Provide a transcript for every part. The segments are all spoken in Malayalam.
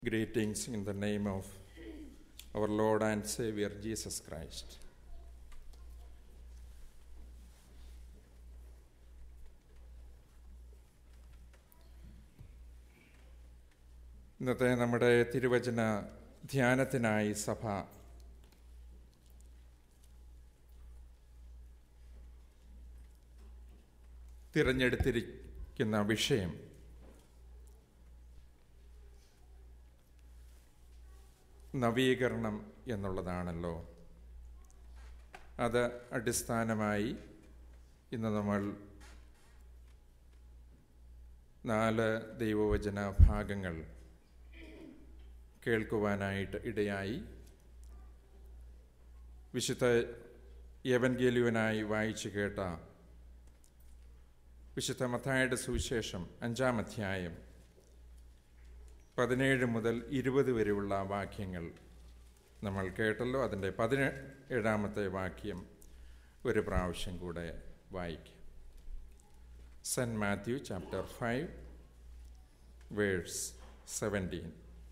Greetings in the name of our Lord and Savior Jesus Christ. ഇന്നത്തെ നമ്മുടെ തിരുവചന ധ്യാനത്തിനായി സഭ തിരഞ്ഞെടുത്തിരിക്കുന്ന വിഷയം നവീകരണം എന്നുള്ളതാണല്ലോ അത് അടിസ്ഥാനമായി ഇന്ന് നമ്മൾ നാല് ദൈവവചന ഭാഗങ്ങൾ കേൾക്കുവാനായിട്ട് ഇടയായി വിശുദ്ധ യവൻഗേലുവനായി വായിച്ചു കേട്ട വിശുദ്ധ മത്തായുടെ സുവിശേഷം അഞ്ചാം അധ്യായം പതിനേഴ് മുതൽ ഇരുപത് വരെയുള്ള വാക്യങ്ങൾ നമ്മൾ കേട്ടല്ലോ അതിൻ്റെ പതിനേഴാമത്തെ വാക്യം ഒരു പ്രാവശ്യം കൂടെ വായിക്കാം saint Matthew chapter five verse seventeen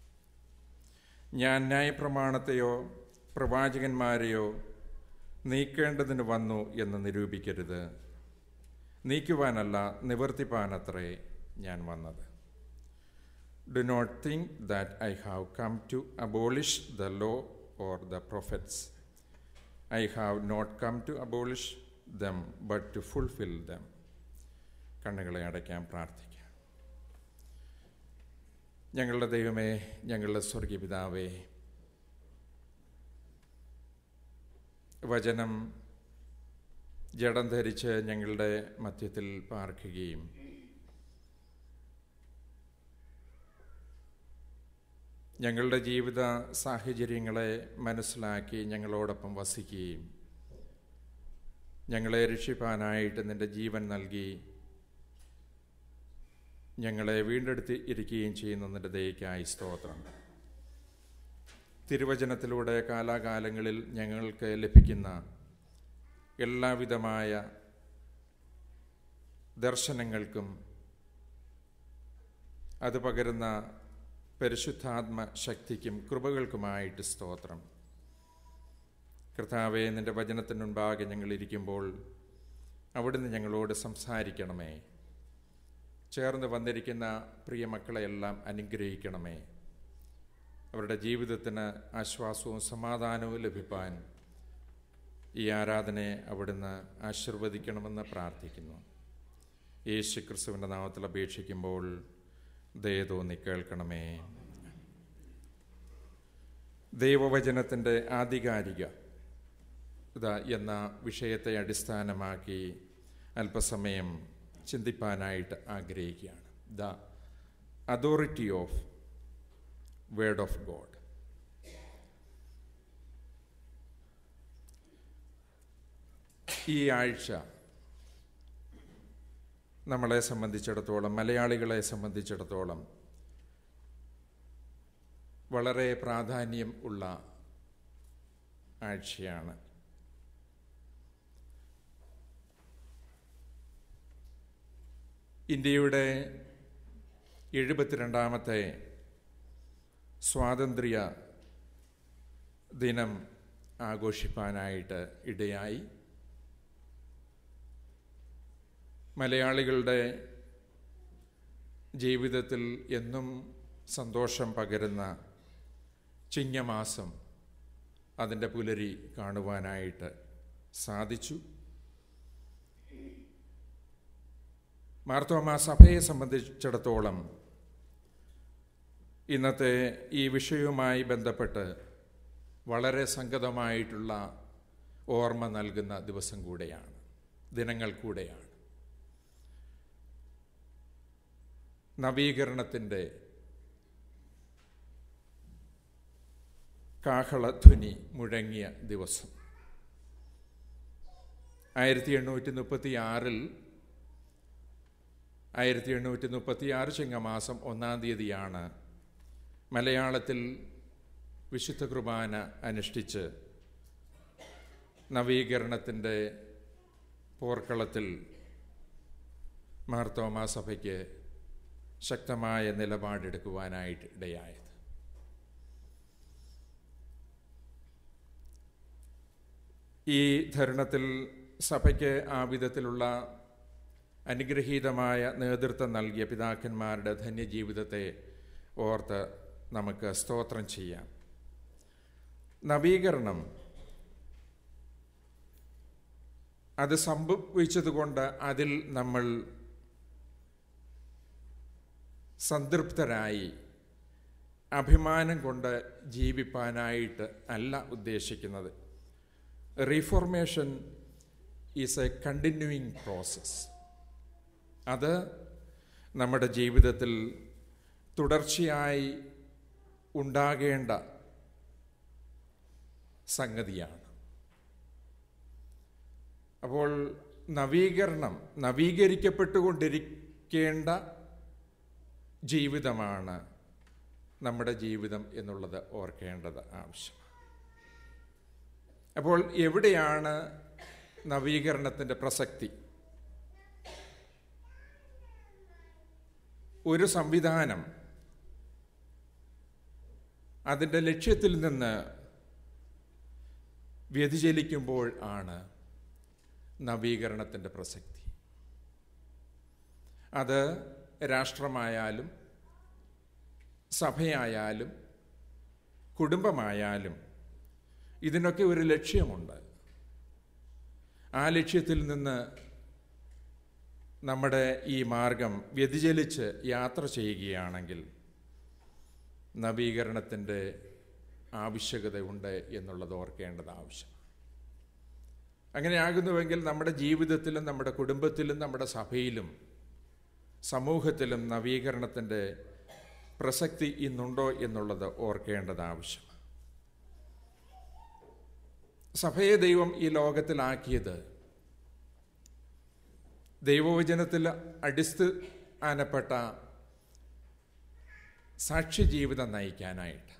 ഞാൻ ന്യായപ്രമാണത്തെയോ പ്രവാചകന്മാരെയോ നീക്കേണ്ടതിന് വന്നു എന്ന് നിരൂപിക്കരുത് നീക്കുവാനല്ല നിവർത്തിപ്പാനത്രേ ഞാൻ വന്നത് Do not think that I have come to abolish the law or the prophets. I have not come to abolish them, but to fulfill them. കണ്ണുകളെ അടയ്ക്കാൻ പ്രാർത്ഥിക്കാം ഞങ്ങളുടെ ദൈവമേ ഞങ്ങളുടെ സ്വർഗീയ പിതാവേ വചനം ജഡം ധരിച്ച് ഞങ്ങളുടെ മധ്യത്തിൽ പാർക്കുകയും ഞങ്ങളുടെ ജീവിത സാഹചര്യങ്ങളെ മനസ്സിലാക്കി ഞങ്ങളോടൊപ്പം വസിക്കുകയും ഞങ്ങളെ രക്ഷിപ്പാനായിട്ട് നിന്റെ ജീവൻ നൽകി ഞങ്ങളെ വീണ്ടെടുത്ത് ഇരിക്കുകയും ചെയ്യുന്ന നിന്റെ ദയക്കായി സ്തോത്രം തിരുവചനത്തിലൂടെ കാലാകാലങ്ങളിൽ ഞങ്ങൾക്ക് ലഭിക്കുന്ന എല്ലാവിധമായ ദർശനങ്ങൾക്കും അത് പകരുന്ന പരിശുദ്ധാത്മ ശക്തിക്കും കൃപകൾക്കുമായിട്ട് സ്തോത്രം കർത്താവെ നിന്റെ വചനത്തിന് മുൻപാകെ ഞങ്ങൾ ഇരിക്കുമ്പോൾ അവിടുന്ന് ഞങ്ങളോട് സംസാരിക്കണമേ ചേർന്ന് വന്നിരിക്കുന്ന പ്രിയ മക്കളെയെല്ലാം അനുഗ്രഹിക്കണമേ അവരുടെ ജീവിതത്തിന് ആശ്വാസവും സമാധാനവും ലഭിപ്പാൻ ഈ ആരാധനയെ അവിടുന്ന് ആശീർവദിക്കണമെന്ന് പ്രാർത്ഥിക്കുന്നു യേശു ക്രിസ്തുവിൻ്റെ നാമത്തിൽ അപേക്ഷിക്കുമ്പോൾ ദയ തോന്നി കേൾക്കണമേ ദൈവവചനത്തിൻ്റെ ആധികാരിക ഇതാ എന്ന വിഷയത്തെ അടിസ്ഥാനമാക്കി അല്പസമയം ചിന്തിപ്പാനായിട്ട് ആഗ്രഹിക്കുകയാണ് the authority of word of God ഈ ആഴ്ച നമ്മളെ സംബന്ധിച്ചിടത്തോളം മലയാളികളെ സംബന്ധിച്ചിടത്തോളം വളരെ പ്രാധാന്യം ഉള്ള ആഴ്ചയാണ് ഇന്ത്യയുടെ എഴുപത്തിരണ്ടാമത്തെ സ്വാതന്ത്ര്യ ദിനം ആഘോഷിപ്പാനായിട്ട് ഇടയായി മലയാളികളുടെ ജീവിതത്തിൽ എന്നും സന്തോഷം പകരുന്ന ചിങ്ങമാസം അതിൻ്റെ പുലരി കാണുവാനായിട്ട് സാധിച്ചു മാർത്തോമ സഭയെ സംബന്ധിച്ചിടത്തോളം ഇന്നത്തെ ഈ വിഷയവുമായി ബന്ധപ്പെട്ട് വളരെ സംഗതമായിട്ടുള്ള ഓർമ്മ നൽകുന്ന ദിവസം കൂടെയാണ് ദിനങ്ങൾ കൂടെയാണ് നവീകരണത്തിൻ്റെ കാഹളധ്വനി മുഴങ്ങിയ ദിവസം ആയിരത്തി എണ്ണൂറ്റി മുപ്പത്തി ആറിൽ ആയിരത്തി എണ്ണൂറ്റി മുപ്പത്തി ആറ് ചിങ്ങമാസം ഒന്നാം തീയതിയാണ് മലയാളത്തിൽ വിശുദ്ധ കുർബാന അനുഷ്ഠിച്ച് നവീകരണത്തിൻ്റെ പോർക്കളത്തിൽ മാർത്തോമാ സഭയ്ക്ക് ശക്തമായ നിലപാടെടുക്കുവാനായിട്ട് ഇടയായത് ഈ തരുണത്തിൽ സഭയ്ക്ക് ആ വിധത്തിലുള്ള അനുഗ്രഹീതമായ നേതൃത്വം നൽകിയ പിതാക്കന്മാരുടെ ധന്യജീവിതത്തെ ഓർത്ത് നമുക്ക് സ്തോത്രം ചെയ്യാം നവീകരണം അത് സംഭവിച്ചതുകൊണ്ട് അതിൽ നമ്മൾ സംതൃപ്തരായി അഭിമാനം കൊണ്ട് ജീവിപ്പാനായിട്ട് അല്ല ഉദ്ദേശിക്കുന്നത് reformation is a continuing process അത് നമ്മുടെ ജീവിതത്തിൽ തുടർച്ചയായി ഉണ്ടാകേണ്ട സംഗതിയാണ് അപ്പോൾ നവീകരണം നവീകരിക്കപ്പെട്ടുകൊണ്ടിരിക്കേണ്ട ജീവിതമാണ് നമ്മുടെ ജീവിതം എന്നുള്ളത് ഓർക്കേണ്ടത് ആവശ്യമാണ് അപ്പോൾ എവിടെയാണ് നവീകരണത്തിൻ്റെ പ്രസക്തി ഒരു സംവിധാനം അതിൻ്റെ ലക്ഷ്യത്തിൽ നിന്ന് വ്യതിചലിക്കുമ്പോൾ ആണ് നവീകരണത്തിൻ്റെ പ്രസക്തി അത് രാഷ്ട്രമായാലും സഭയായാലും കുടുംബമായാലും ഇതിനൊക്കെ ഒരു ലക്ഷ്യമുണ്ട് ആ ലക്ഷ്യത്തിൽ നിന്ന് നമ്മുടെ ഈ മാർഗം വ്യതിചലിച്ച് യാത്ര ചെയ്യുകയാണെങ്കിൽ നവീകരണത്തിൻ്റെ ആവശ്യകതയുണ്ട് എന്നുള്ളത് ഓർക്കേണ്ടത് ആവശ്യം അങ്ങനെയാകുന്നുവെങ്കിൽ നമ്മുടെ ജീവിതത്തിലും നമ്മുടെ കുടുംബത്തിലും നമ്മുടെ സഭയിലും സമൂഹത്തിലും നവീകരണത്തിൻ്റെ പ്രസക്തി ഇന്നുണ്ടോ എന്നുള്ളത് ഓർക്കേണ്ടത് ആവശ്യം സഭയെ ദൈവം ഈ ലോകത്തിലാക്കിയത് ദൈവവചനത്തിൽ അടിസ്ഥാനപ്പെട്ട സാക്ഷി ജീവിതം നയിക്കാനായിട്ട്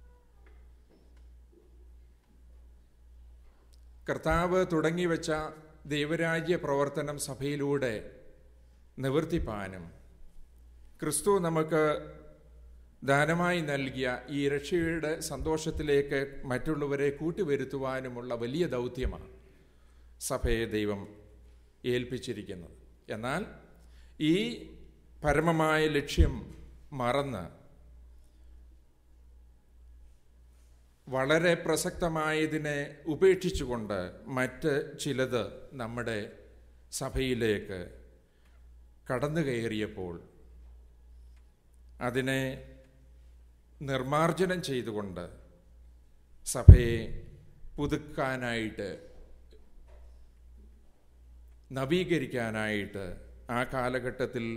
കർത്താവ് തുടങ്ങിവെച്ച ദൈവരാജ്യ പ്രവർത്തനം സഭയിലൂടെ നിവർത്തിപ്പാനും ക്രിസ്തു നമുക്ക് ദാനമായി നൽകിയ ഈ രക്ഷയുടെ സന്തോഷത്തിലേക്ക് മറ്റുള്ളവരെ കൂട്ടിവരുത്തുവാനുമുള്ള വലിയ ദൗത്യമാണ് സഭയെ ദൈവം ഏൽപ്പിച്ചിരിക്കുന്നത് എന്നാൽ ഈ പരമമായ ലക്ഷ്യം മറന്ന് വളരെ പ്രസക്തമായതിനെ ഉപേക്ഷിച്ചുകൊണ്ട് മറ്റ് ചിലത് നമ്മുടെ സഭയിലേക്ക് കടന്നു കയറിയപ്പോൾ അതിനെ നിർമാർജനം ചെയ്തുകൊണ്ട് സഭയെ പുതുക്കാനായിട്ട് നവീകരിക്കാനായിട്ട് ആ കാലഘട്ടത്തിൽ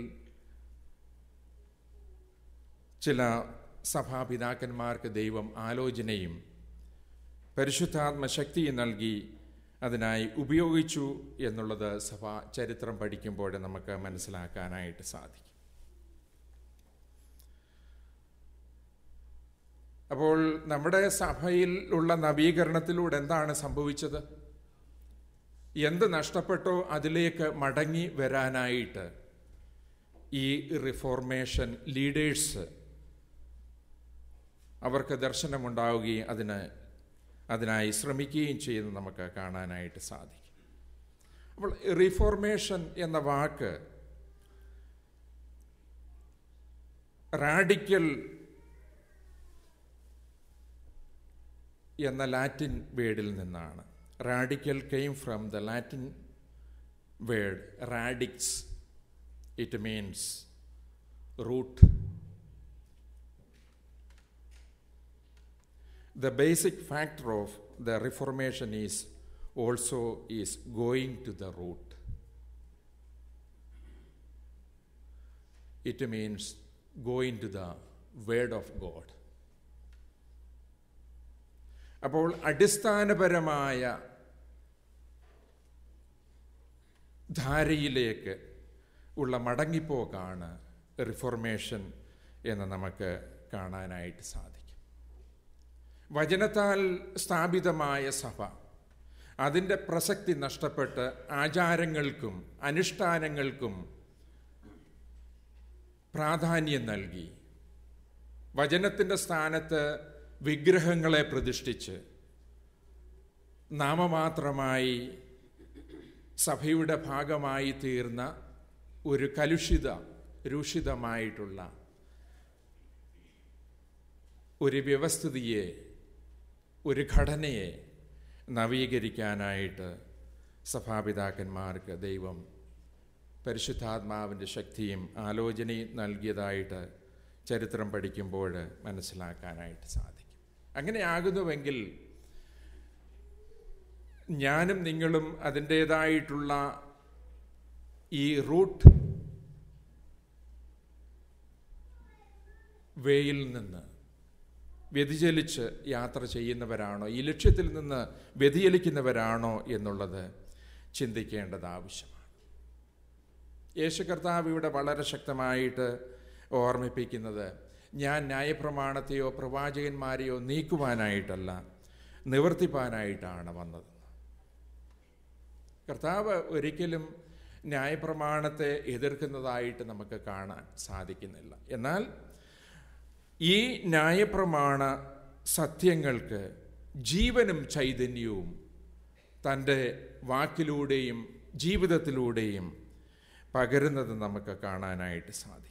ചില സഭാപിതാക്കന്മാർക്ക് ദൈവം ആലോചനയും പരിശുദ്ധാത്മ ശക്തിയും നൽകി അതിനായി ഉപയോഗിച്ചു എന്നുള്ളത് സഭ ചരിത്രം പഠിക്കുമ്പോൾ നമുക്ക് മനസ്സിലാക്കാനായിട്ട് സാധിക്കും അപ്പോൾ നമ്മുടെ സഭയിൽ ഉള്ള നവീകരണത്തിലൂടെ എന്താണ് സംഭവിച്ചത് എന്ത് നഷ്ടപ്പെട്ടോ അതിലേക്ക് മടങ്ങി വരാനായിട്ട് ഈ റിഫോർമേഷൻ ലീഡേഴ്സ് അവർക്ക് ദർശനമുണ്ടാവുകയും അതിന് അതിനായി ശ്രമിക്കുകയും ചെയ്യുന്നത് നമുക്ക് കാണാനായിട്ട് സാധിക്കും അപ്പോൾ റിഫോർമേഷൻ എന്ന വാക്ക് റാഡിക്കൽ എന്ന ലാറ്റിൻ വേർഡിൽ നിന്നാണ് radical came from the Latin word radix it means root the basic factor of the reformation is also is going to the root it means going to the word of god അപ്പോൾ അടിസ്ഥാനപരമായ ധാരയിലേക്ക് ഉള്ള മടങ്ങിപ്പോക്കാണ് റിഫോർമേഷൻ എന്ന് നമുക്ക് കാണാനായിട്ട് സാധിക്കും വചനത്താൽ സ്ഥാപിതമായ സഭ അതിൻ്റെ പ്രസക്തി നഷ്ടപ്പെട്ട് ആചാരങ്ങൾക്കും അനുഷ്ഠാനങ്ങൾക്കും പ്രാധാന്യം നൽകി വചനത്തിൻ്റെ സ്ഥാനത്ത് വിഗ്രഹങ്ങളെ പ്രതിഷ്ഠിച്ച് നാമമാത്രമായി സഭയുടെ ഭാഗമായി തീർന്ന ഒരു കലുഷിത രൂഷിതമായിട്ടുള്ള ഒരു വ്യവസ്ഥിതിയെ ഒരു ഘടനയെ നവീകരിക്കാനായിട്ട് സഭാപിതാക്കന്മാർക്ക് ദൈവം പരിശുദ്ധാത്മാവിൻ്റെ ശക്തിയും ആലോചനയും നൽകിയതായിട്ട് ചരിത്രം പഠിക്കുമ്പോൾ മനസ്സിലാക്കാനായിട്ട് സാധിക്കും അങ്ങനെയാകുന്നുവെങ്കിൽ ഞാനും നിങ്ങളും അതിൻ്റേതായിട്ടുള്ള ഈ റൂട്ട് വേയിൽ നിന്ന് വ്യതിചലിച്ച് യാത്ര ചെയ്യുന്നവരാണോ ഈ ലക്ഷ്യത്തിൽ നിന്ന് വ്യതിചലിക്കുന്നവരാണോ എന്നുള്ളത് ചിന്തിക്കേണ്ടത് ആവശ്യമാണ് യേശു കർത്താവ് ഇവിടെ വളരെ ശക്തമായിട്ട് ഓർമ്മിപ്പിക്കുന്നത് ഞാൻ ന്യായപ്രമാണത്തെയോ പ്രവാചകന്മാരെയോ നീക്കുവാനായിട്ടല്ല നിവർത്തിപ്പാനായിട്ടാണ് വന്നത് കർത്താവ് ഒരിക്കലും ന്യായപ്രമാണത്തെ എതിർക്കുന്നതായിട്ട് നമുക്ക് കാണാൻ സാധിക്കുന്നില്ല എന്നാൽ ഈ ന്യായപ്രമാണ സത്യങ്ങൾക്ക് ജീവനും ചൈതന്യവും തൻ്റെ വാക്കിലൂടെയും ജീവിതത്തിലൂടെയും പകരുന്നത് നമുക്ക് കാണാനായിട്ട് സാധിക്കും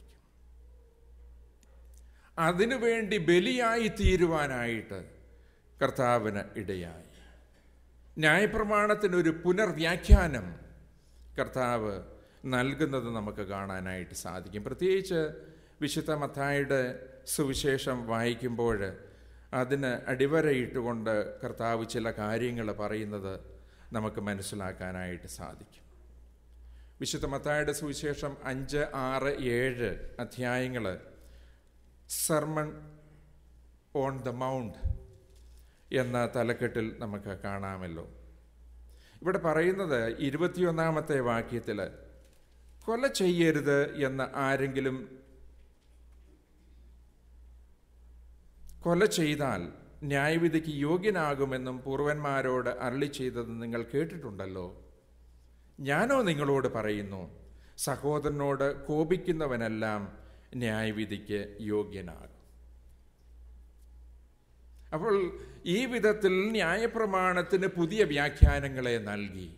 അതിനുവേണ്ടി ബലിയായി തീരുവാനായിട്ട് കർത്താവിന് ഇടയായി ന്യായപ്രമാണത്തിനൊരു പുനർവ്യാഖ്യാനം കർത്താവ് നൽകുന്നത് നമുക്ക് കാണാനായിട്ട് സാധിക്കും പ്രത്യേകിച്ച് വിശുദ്ധ മത്തായുടെ സുവിശേഷം വായിക്കുമ്പോൾ അതിന് അടിവരയിട്ടുകൊണ്ട് കർത്താവ് ചില കാര്യങ്ങൾ പറയുന്നത് നമുക്ക് മനസ്സിലാക്കാനായിട്ട് സാധിക്കും വിശുദ്ധ മത്തായുടെ സുവിശേഷം അഞ്ച് ആറ് ഏഴ് അധ്യായങ്ങൾ സർമൺ ഓൺ ദ മൗണ്ട് എന്ന തലക്കെട്ടിൽ നമുക്ക് കാണാമല്ലോ ഇവിടെ പറയുന്നത് ഇരുപത്തിയൊന്നാമത്തെ വാക്യത്തിൽ കൊല ചെയ്യരുത് എന്ന് ആരെങ്കിലും കൊല ചെയ്താൽ ന്യായവിധിക്ക് യോഗ്യനാകുമെന്നും പൂർവന്മാരോട് അരളി ചെയ്തത് നിങ്ങൾ കേട്ടിട്ടുണ്ടല്ലോ ഞാനോ നിങ്ങളോട് പറയുന്നു സഹോദരനോട് കോപിക്കുന്നവനെല്ലാം ന്യായവിധിക്ക് യോഗ്യനാകും അപ്പോൾ ഈ വിധത്തിൽ ന്യായപ്രമാണത്തിന് പുതിയ വ്യാഖ്യാനങ്ങളെ നൽകി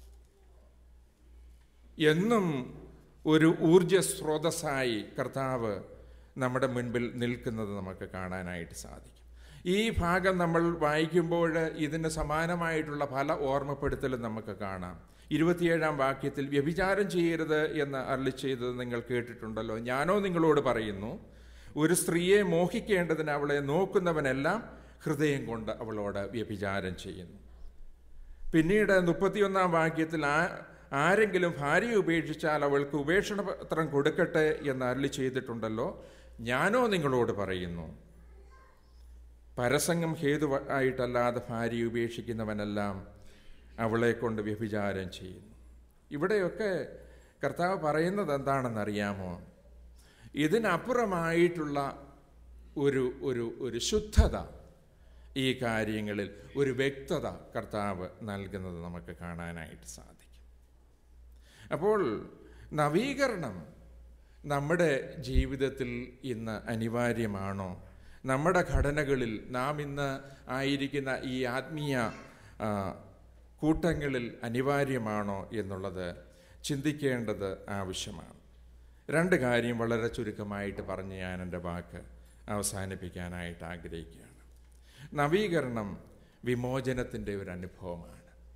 എന്നും ഒരു ഊർജ സ്രോതസ്സായി കർത്താവ് നമ്മുടെ മുൻപിൽ നിൽക്കുന്നത് നമുക്ക് കാണാനായിട്ട് സാധിക്കും ഈ ഭാഗം നമ്മൾ വായിക്കുമ്പോൾ ഇതിന് സമാനമായിട്ടുള്ള പല ഓർമ്മപ്പെടുത്തലും നമുക്ക് കാണാം ഇരുപത്തിയേഴാം വാക്യത്തിൽ വ്യഭിചാരം ചെയ്യരുത് എന്ന് അരളി ചെയ്തത് നിങ്ങൾ കേട്ടിട്ടുണ്ടല്ലോ ഞാനോ നിങ്ങളോട് പറയുന്നു ഒരു സ്ത്രീയെ മോഹിക്കേണ്ടതിന് അവളെ നോക്കുന്നവനെല്ലാം ഹൃദയം കൊണ്ട് അവളോട് വ്യഭിചാരം ചെയ്യുന്നു പിന്നീട് മുപ്പത്തിയൊന്നാം വാക്യത്തിൽ ആ ആരെങ്കിലും ഭാര്യയെ ഉപേക്ഷിച്ചാൽ അവൾക്ക് ഉപേക്ഷണ പത്രം കൊടുക്കട്ടെ എന്ന് അരളി ചെയ്തിട്ടുണ്ടല്ലോ ഞാനോ നിങ്ങളോട് പറയുന്നു പരസംഗം ഹേതു ആയിട്ടല്ലാതെ ഭാര്യയെ ഉപേക്ഷിക്കുന്നവനെല്ലാം അവളെ കൊണ്ട് വ്യഭിചാരം ചെയ്യുന്നു ഇവിടെയൊക്കെ കർത്താവ് പറയുന്നത് എന്താണെന്നറിയാമോ ഇതിനപ്പുറമായിട്ടുള്ള ഒരു ഒരു ഒരു ശുദ്ധത ഈ കാര്യങ്ങളിൽ ഒരു വ്യക്തത കർത്താവ് നൽകുന്നത് നമുക്ക് കാണാനായിട്ട് സാധിക്കും അപ്പോൾ നവീകരണം നമ്മുടെ ജീവിതത്തിൽ ഇന്ന് അനിവാര്യമാണോ നമ്മുടെ ഘടനകളിൽ നാം ഇന്ന് ആയിരിക്കുന്ന ഈ ആത്മീയ കൂട്ടങ്ങളിൽ അനിവാര്യമാണോ എന്നുള്ളത് ചിന്തിക്കേണ്ടത് ആവശ്യമാണ് രണ്ട് കാര്യം വളരെ ചുരുക്കമായിട്ട് പറഞ്ഞ് ഞാൻ എൻ്റെ വാക്ക് അവസാനിപ്പിക്കാനായിട്ട് ആഗ്രഹിക്കുകയാണ് നവീകരണം വിമോചനത്തിൻ്റെ ഒരു അനുഭവമാണ്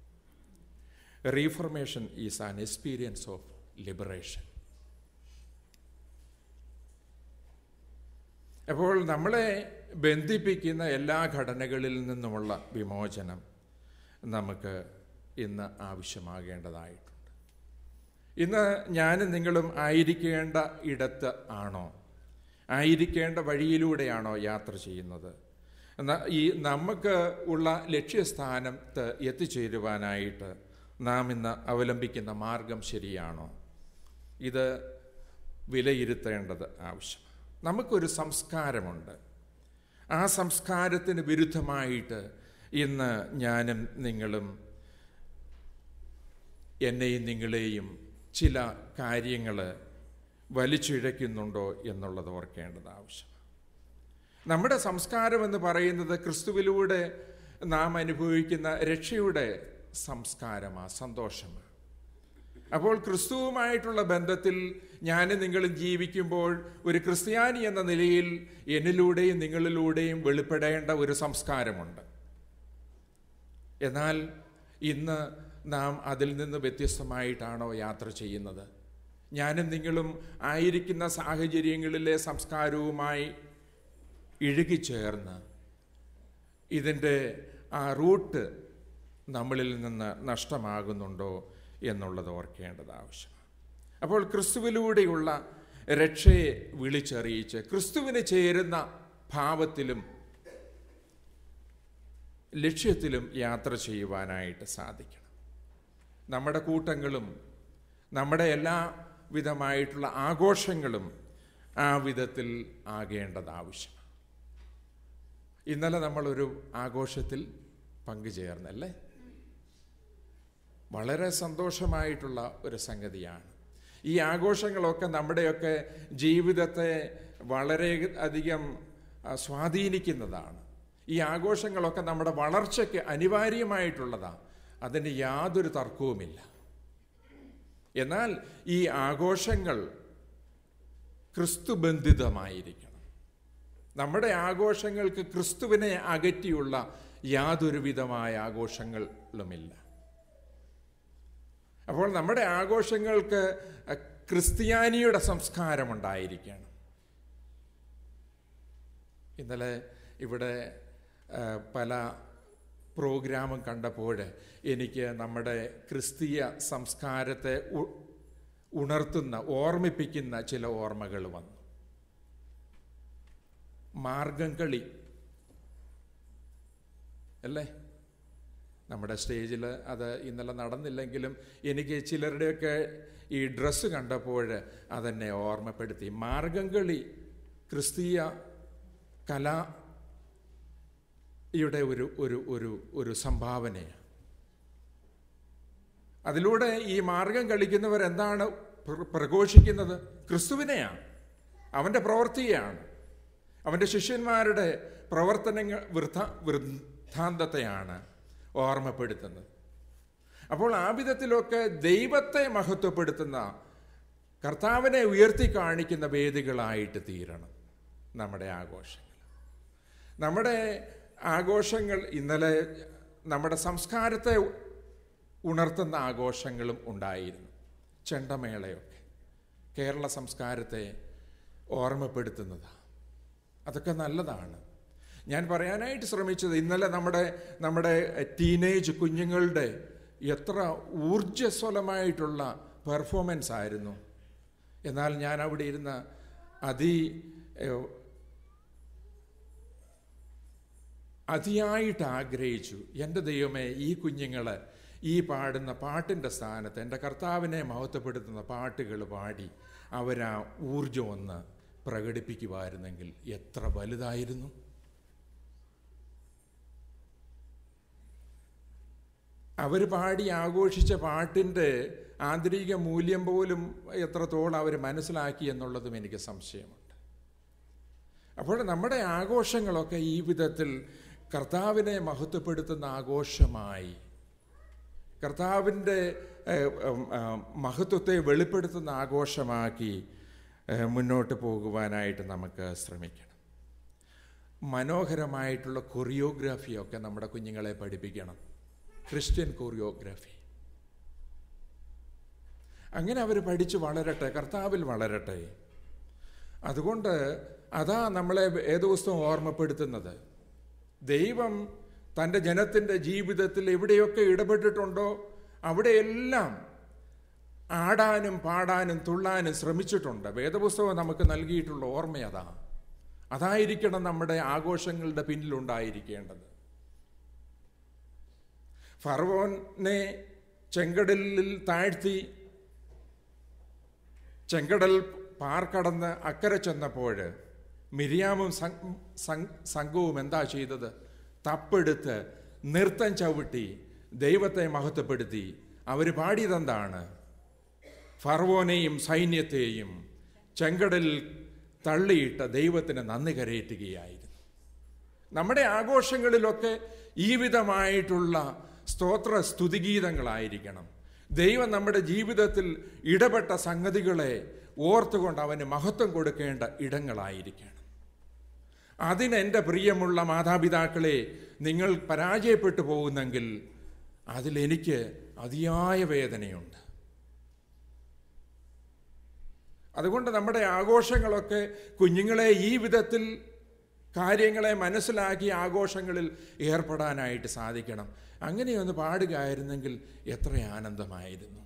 reformation is an experience of liberation അപ്പോൾ നമ്മളെ ബന്ധിപ്പിക്കുന്ന എല്ലാ ഘടനകളിൽ നിന്നുമുള്ള വിമോചനം നമുക്ക് ഇന്ന് ആവശ്യമാകേണ്ടതായിട്ടുണ്ട് ഇന്ന് ഞാനും നിങ്ങളും ആയിരിക്കേണ്ട ഇടത്ത് ആണോ ആയിരിക്കേണ്ട വഴിയിലൂടെയാണോ യാത്ര ചെയ്യുന്നത് എന്നാൽ ഈ നമുക്ക് ഉള്ള ലക്ഷ്യസ്ഥാനത്ത് എത്തിച്ചേരുവാനായിട്ട് നാം ഇന്ന് അവലംബിക്കുന്ന മാർഗം ശരിയാണോ ഇത് വിലയിരുത്തേണ്ടത് ആവശ്യമാണ് നമുക്കൊരു സംസ്കാരമുണ്ട് ആ സംസ്കാരത്തിന് വിരുദ്ധമായിട്ട് ഇന്ന് ഞാനും നിങ്ങളും എന്നെയും നിങ്ങളെയും ചില കാര്യങ്ങൾ വലിച്ചിഴയ്ക്കുന്നുണ്ടോ എന്നുള്ളത് ഓർക്കേണ്ടത് ആവശ്യമാണ് നമ്മുടെ സംസ്കാരം എന്ന് പറയുന്നത് ക്രിസ്തുവിലൂടെ നാം അനുഭവിക്കുന്ന രക്ഷയുടെ സംസ്കാരമാണ് സന്തോഷമാണ് അപ്പോൾ ക്രിസ്തുവുമായിട്ടുള്ള ബന്ധത്തിൽ ഞാനും നിങ്ങളും ജീവിക്കുമ്പോൾ ഒരു ക്രിസ്ത്യാനി എന്ന നിലയിൽ എന്നിലൂടെയും നിങ്ങളിലൂടെയും വെളിപ്പെടേണ്ട ഒരു സംസ്കാരമുണ്ട് എന്നാൽ ഇന്ന് നാം അതിൽ നിന്ന് വ്യത്യസ്തമായിട്ടാണോ യാത്ര ചെയ്യുന്നത് ഞാനും നിങ്ങളും ആയിരിക്കുന്ന സാഹചര്യങ്ങളിലെ സംസ്കാരവുമായി ഇഴുകിച്ചേർന്ന് ഇതിൻ്റെ ആ റൂട്ട് നമ്മളിൽ നിന്ന് നഷ്ടമാകുന്നുണ്ടോ എന്നുള്ളത് ഓർക്കേണ്ടത് ആവശ്യമാണ് അപ്പോൾ ക്രിസ്തുവിലൂടെയുള്ള രക്ഷയെ വിളിച്ചറിയിച്ച് ക്രിസ്തുവിന് ചേരുന്ന ഭാവത്തിലും ലക്ഷ്യത്തിലും യാത്ര ചെയ്യുവാനായിട്ട് സാധിക്കണം നമ്മുടെ കൂട്ടങ്ങളും നമ്മുടെ എല്ലാ വിധമായിട്ടുള്ള ആഘോഷങ്ങളും ആ വിധത്തിൽ ആകേണ്ടത് ആവശ്യമാണ് ഇന്നലെ നമ്മളൊരു ആഘോഷത്തിൽ പങ്കുചേർന്നല്ലേ വളരെ സന്തോഷമായിട്ടുള്ള ഒരു സംഗതിയാണ് ഈ ആഘോഷങ്ങളൊക്കെ നമ്മുടെയൊക്കെ ജീവിതത്തെ വളരെ അധികം ആ, സ്വാധീനിക്കുന്നതാണ് ഈ ആഘോഷങ്ങളൊക്കെ നമ്മുടെ വളർച്ചയ്ക്ക് അനിവാര്യമായിട്ടുള്ളതാണ് അതിന് യാതൊരു തർക്കവുമില്ല എന്നാൽ ഈ ആഘോഷങ്ങൾ ക്രിസ്തുബന്ധിതമായിരിക്കണം നമ്മുടെ ആഘോഷങ്ങൾക്ക് ക്രിസ്തുവിനെ അകറ്റിയുള്ള യാതൊരു വിധമായ ആഘോഷങ്ങളുമില്ല അപ്പോൾ നമ്മുടെ ആഘോഷങ്ങൾക്ക് ക്രിസ്ത്യാനിയുടെ സംസ്കാരമുണ്ടായിരിക്കണം ഇന്നലെ ഇവിടെ ആ, പല പ്രോഗ്രാമും കണ്ടപ്പോൾ എനിക്ക് നമ്മുടെ ക്രിസ്തീയ സംസ്കാരത്തെ ഉ- ഉണർത്തുന്ന ഓർമ്മിപ്പിക്കുന്ന ചില ഓർമ്മകൾ വന്നു മാർഗം കളി അല്ലേ നമ്മുടെ സ്റ്റേജിൽ അത് ഇന്നലെ നടന്നില്ലെങ്കിലും എനിക്ക് ചിലരുടെയൊക്കെ ഈ ഡ്രസ്സ് കണ്ടപ്പോൾ അതെന്നെ ഓർമ്മപ്പെടുത്തി മാർഗം കളി ക്രിസ്തീയ കലയുടെ ഒരു ഒരു ഒരു ഒരു സംഭാവനയാണ് അതിലൂടെ ഈ മാർഗം കളിക്കുന്നവർ എന്താണ് പ്ര- പ്രഘോഷിക്കുന്നത് ക്രിസ്തുവിനെയാണ് അവൻ്റെ പ്രവൃത്തിയാണ് അവൻ്റെ ശിഷ്യന്മാരുടെ പ്രവർത്തനങ്ങൾ വൃദ്ധ വൃദ്ധാന്തത്തെയാണ് ഓർമ്മപ്പെടുത്തുന്നത് അപ്പോൾ ആ വിധത്തിലൊക്കെ ദൈവത്തെ മഹത്വപ്പെടുത്തുന്ന കർത്താവിനെ ഉയർത്തി കാണിക്കുന്ന വേദികളായിട്ട് തീരണം നമ്മുടെ ആഘോഷങ്ങൾ നമ്മുടെ ആഘോഷങ്ങൾ ഇന്നലെ നമ്മുടെ സംസ്കാരത്തെ ഉണർത്തുന്ന ആഘോഷങ്ങളും ഉണ്ടായിരുന്നു ചെണ്ടമേളയൊക്കെ കേരള സംസ്കാരത്തെ ഓർമ്മപ്പെടുത്തുന്നതാണ് അതൊക്കെ നല്ലതാണ് ഞാൻ പറയാനായിട്ട് ശ്രമിച്ചത് ഇന്നലെ നമ്മുടെ നമ്മുടെ ടീനേജ് കുഞ്ഞുങ്ങളുടെ എത്ര ഊർജ്ജസ്വലമായിട്ടുള്ള പെർഫോമൻസ് ആയിരുന്നു എന്നാൽ ഞാൻ അവിടെ ഇരുന്ന അതി ഏഹ്, അതിയായിട്ട് ആഗ്രഹിച്ചു എൻ്റെ ദൈവമേ ഈ കുഞ്ഞുങ്ങളെ ഈ പാടുന്ന പാട്ടിൻ്റെ സ്ഥാനത്ത് എൻ്റെ കർത്താവിനെ മഹത്വപ്പെടുത്തുന്ന പാട്ടുകൾ പാടി അവരാ ഊർജം ഒന്ന് പ്രകടിപ്പിക്കുമായിരുന്നെങ്കിൽ എത്ര വലുതായിരുന്നു അവർ പാടി ആഘോഷിച്ച പാട്ടിൻ്റെ ആന്തരിക മൂല്യം പോലും എത്രത്തോളം അവർ മനസ്സിലാക്കി എന്നുള്ളതും എനിക്ക് സംശയമുണ്ട് അപ്പോൾ നമ്മുടെ ആഘോഷങ്ങളൊക്കെ ഈ വിധത്തിൽ കർത്താവിനെ മഹത്വപ്പെടുത്തുന്ന ആഘോഷമായി കർത്താവിൻ്റെ ഏഹ്, ഉം, ആ, മഹത്വത്തെ വെളിപ്പെടുത്തുന്ന ആഘോഷമാക്കി ഏഹ്, മുന്നോട്ട് പോകുവാനായിട്ട് നമുക്ക് ശ്രമിക്കണം മനോഹരമായിട്ടുള്ള കൊറിയോഗ്രാഫിയൊക്കെ നമ്മുടെ കുഞ്ഞുങ്ങളെ പഠിപ്പിക്കണം ക്രിസ്ത്യൻ കൊറിയോഗ്രാഫി അങ്ങനെ അവർ പഠിച്ച് വളരട്ടെ കർത്താവിൽ വളരട്ടെ അതുകൊണ്ട് അതാ നമ്മളെ ഏത് ദിവസവും ഓർമ്മപ്പെടുത്തുന്നത് ദൈവം തൻ്റെ ജനത്തിൻ്റെ ജീവിതത്തിൽ എവിടെയൊക്കെ ഇടപെട്ടിട്ടുണ്ടോ അവിടെയെല്ലാം ആടാനും പാടാനും തുള്ളാനും ശ്രമിച്ചിട്ടുണ്ട് വേദപുസ്തകം നമുക്ക് നൽകിയിട്ടുള്ള ഓർമ്മ അതാ അതായിരിക്കണം നമ്മുടെ ആഘോഷങ്ങളുടെ പിന്നിലുണ്ടായിരിക്കേണ്ടത് ഫറവോനെ ചെങ്കടലിൽ താഴ്ത്തി ചെങ്കടൽ പാർക്കടന്ന് അക്കരെ ചെന്നപ്പോൾ മിരിയാമും സം- സം- സംഘവും എന്താ ചെയ്തത് തപ്പെടുത്ത് നൃത്തം ചവിട്ടി ദൈവത്തെ മഹത്വപ്പെടുത്തി അവർ പാടിയതെന്താണ് ഫർവോനെയും സൈന്യത്തെയും ചെങ്കടലിൽ തള്ളിയിട്ട ദൈവത്തിന് നന്ദി കരയേറ്റുകയായിരുന്നു നമ്മുടെ ആഘോഷങ്ങളിലൊക്കെ ഈ വിധമായിട്ടുള്ള സ്തോത്ര സ്തുതിഗീതങ്ങളായിരിക്കണം ദൈവം നമ്മുടെ ജീവിതത്തിൽ ഇടപെട്ട സംഗതികളെ ഓർത്തുകൊണ്ട് അവന് മഹത്വം കൊടുക്കേണ്ട ഇടങ്ങളായിരിക്കണം അതിന് എൻ്റെ പ്രിയമുള്ള മാതാപിതാക്കളെ നിങ്ങൾ പരാജയപ്പെട്ടു പോകുന്നെങ്കിൽ അതിലെനിക്ക് അതിയായ വേദനയുണ്ട് അതുകൊണ്ട് നമ്മുടെ ആഘോഷങ്ങളൊക്കെ കുഞ്ഞുങ്ങളെ ഈ വിധത്തിൽ കാര്യങ്ങളെ മനസ്സിലാക്കി ആഘോഷങ്ങളിൽ ഏർപ്പെടാനായിട്ട് സാധിക്കണം അങ്ങനെയൊന്ന് പാടുകയായിരുന്നെങ്കിൽ എത്ര ആനന്ദമായിരുന്നു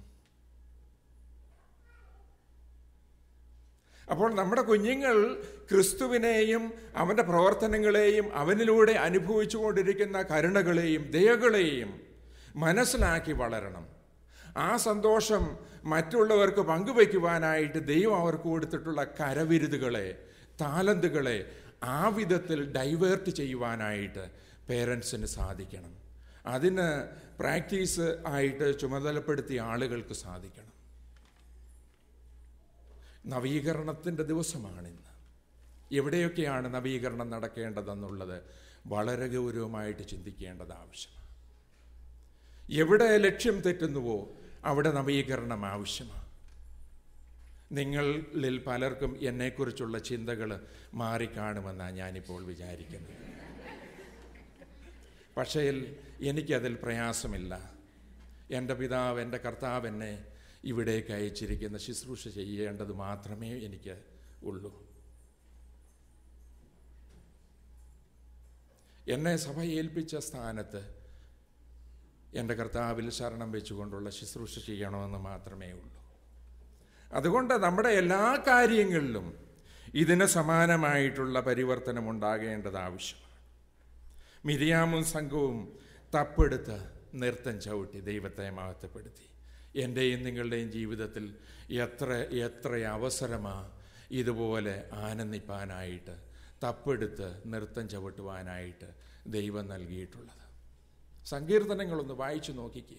അപ്പോൾ നമ്മുടെ കുഞ്ഞുങ്ങൾ ക്രിസ്തുവിനെയും അവൻ്റെ പ്രവർത്തനങ്ങളെയും അവനിലൂടെ അനുഭവിച്ചു കൊണ്ടിരിക്കുന്ന കരുണകളെയും ദയകളെയും മനസ്സിലാക്കി വളരണം ആ സന്തോഷം മറ്റുള്ളവർക്ക് പങ്കുവയ്ക്കുവാനായിട്ട് ദൈവം അവർക്ക് കൊടുത്തിട്ടുള്ള കരവിരുതുകളെ താലന്തുകളെ ആ വിധത്തിൽ ഡൈവേർട്ട് ചെയ്യുവാനായിട്ട് പേരൻസിന് സാധിക്കണം അതിന് പ്രാക്ടീസ് ആയിട്ട് ചുമതലപ്പെടുത്തിയ ആളുകൾക്ക് സാധിക്കണം നവീകരണത്തിൻ്റെ ദിവസമാണിന്ന് എവിടെയൊക്കെയാണ് നവീകരണം നടക്കേണ്ടതെന്നുള്ളത് വളരെ ഗൗരവമായിട്ട് ചിന്തിക്കേണ്ടത് ആവശ്യമാണ് എവിടെ ലക്ഷ്യം തെറ്റുന്നുവോ അവിടെ നവീകരണം ആവശ്യമാണ് നിങ്ങളിൽ പലർക്കും എന്നെക്കുറിച്ചുള്ള ചിന്തകൾ മാറിക്കാണുമെന്നാണ് ഞാനിപ്പോൾ വിചാരിക്കുന്നത് പക്ഷേ എനിക്കതിൽ പ്രയാസമില്ല എൻ്റെ പിതാവ് എൻ്റെ കർത്താവ് എന്നെ ഇവിടേക്ക് അയച്ചിരിക്കുന്ന ശുശ്രൂഷ ചെയ്യേണ്ടത് മാത്രമേ എനിക്ക് ഉള്ളൂ എന്നെ സഭ ഏൽപ്പിച്ച സ്ഥാനത്ത് എൻ്റെ കർത്താവിൽ ശരണം വെച്ചുകൊണ്ടുള്ള ശുശ്രൂഷ ചെയ്യണമെന്ന് മാത്രമേ ഉള്ളൂ അതുകൊണ്ട് നമ്മുടെ എല്ലാ കാര്യങ്ങളിലും ഇതിന് സമാനമായിട്ടുള്ള പരിവർത്തനം ഉണ്ടാകേണ്ടത് ആവശ്യമാണ് മിരിയാമും സംഘവും തപ്പെടുത്ത് നൃത്തം ചവിട്ടി ദൈവത്തെ മഹത്വപ്പെടുത്തി എൻ്റെയും നിങ്ങളുടെയും ജീവിതത്തിൽ എത്ര എത്ര അവസരമാ ഇതുപോലെ ആനന്ദിപ്പാനായിട്ട് തപ്പെടുത്ത് നൃത്തം ചവിട്ടുവാനായിട്ട് ദൈവം നൽകിയിട്ടുള്ളത് സങ്കീർത്തനങ്ങളൊന്ന് വായിച്ചു നോക്കിക്കേ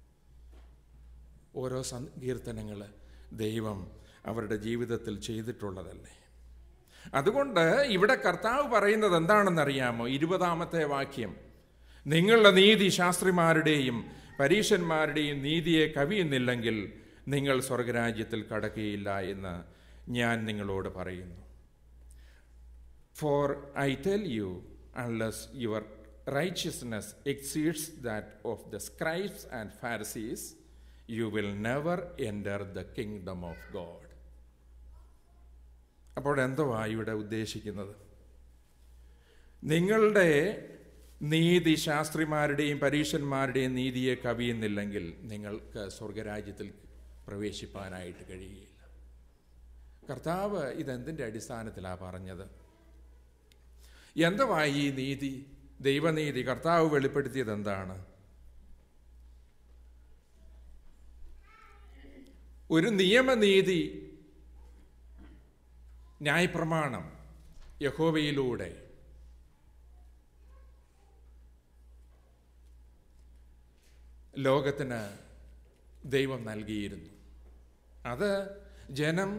ഓരോ സങ്കീർത്തനങ്ങൾ ദൈവം അവരുടെ ജീവിതത്തിൽ ചെയ്തിട്ടുള്ളതല്ലേ അതുകൊണ്ട് ഇവിടെ കർത്താവ് പറയുന്നത് എന്താണെന്നറിയാമോ ഇരുപതാമത്തെ വാക്യം നിങ്ങളുടെ നീതി ശാസ്ത്രിമാരുടെയും പരീശന്മാരുടെയും നീതിയെ കവിയുന്നില്ലെങ്കിൽ നിങ്ങൾ സ്വർഗരാജ്യത്തിൽ കടക്കുകയില്ല എന്ന് ഞാൻ നിങ്ങളോട് പറയുന്നു for I tell you unless your righteousness exceeds that of the scribes and Pharisees you will never enter the kingdom of God അപ്പോൾ എന്തുവാ ഇവിടെ ഉദ്ദേശിക്കുന്നത് നിങ്ങളുടെ നീതി ശാസ്ത്രിമാരുടെയും പരീക്ഷന്മാരുടെയും നീതിയെ കവിയുന്നില്ലെങ്കിൽ നിങ്ങൾക്ക് സ്വർഗരാജ്യത്തിൽ പ്രവേശിപ്പാനായിട്ട് കഴിയുകയില്ല കർത്താവ് ഇതെന്തിൻ്റെ അടിസ്ഥാനത്തിലാണ് പറഞ്ഞത് എന്തുവാ ഈ നീതി ദൈവനീതി കർത്താവ് വെളിപ്പെടുത്തിയത് എന്താണ് ഒരു നിയമനീതി ന്യായപ്രമാണം യഹോവയിലൂടെ ലോകത്തിന് ദൈവം നൽകിയിരുന്നു അത് ജനം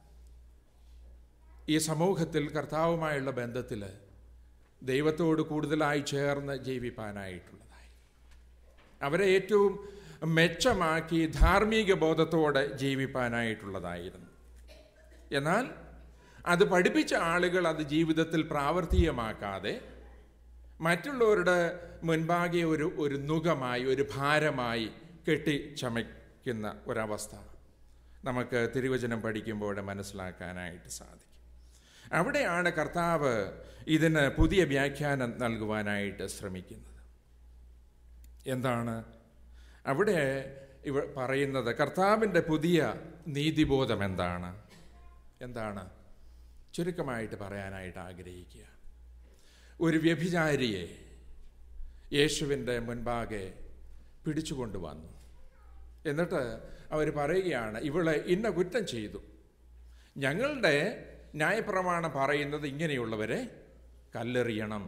ഈ സമൂഹത്തിൽ കർത്താവുമായുള്ള ബന്ധത്തിൽ ദൈവത്തോട് കൂടുതലായി ചേർന്ന് ജീവിപ്പാനായിട്ടുള്ളതായി അവരെ ഏറ്റവും മെച്ചമാക്കി ധാർമ്മിക ബോധത്തോടെ ജീവിപ്പാനായിട്ടുള്ളതായിരുന്നു എന്നാൽ അത് പഠിപ്പിച്ച ആളുകൾ അത് ജീവിതത്തിൽ പ്രാവർത്തികമാക്കാതെ മറ്റുള്ളവരുടെ മുൻപാകെ ഒരു ഒരു നുഖമായി ഒരു ഭാരമായി കെട്ടി ചമയ്ക്കുന്ന ഒരവസ്ഥ നമുക്ക് തിരുവചനം പഠിക്കുമ്പോൾ മനസ്സിലാക്കാനായിട്ട് സാധിക്കും അവിടെയാണ് കർത്താവ് ഇതിന് പുതിയ വ്യാഖ്യാനം നൽകുവാനായിട്ട് ശ്രമിക്കുന്നത് എന്താണ് അവിടെ ഇവ പറയുന്നത് കർത്താവിൻ്റെ പുതിയ നീതിബോധം എന്താണ് എന്താണ് ചുരുക്കമായിട്ട് പറയാനായിട്ട് ആഗ്രഹിക്കുക ഒരു വ്യഭിചാരിയെ യേശുവിൻ്റെ മുൻപാകെ പിടിച്ചുകൊണ്ടുവന്നു എന്നിട്ട് അവർ പറയുകയാണ് ഇവളെ ഇന്ന കുറ്റം ചെയ്തു ഞങ്ങളുടെ ന്യായപ്രമാണം പറയുന്നത് ഇങ്ങനെയുള്ളവരെ കല്ലെറിയണം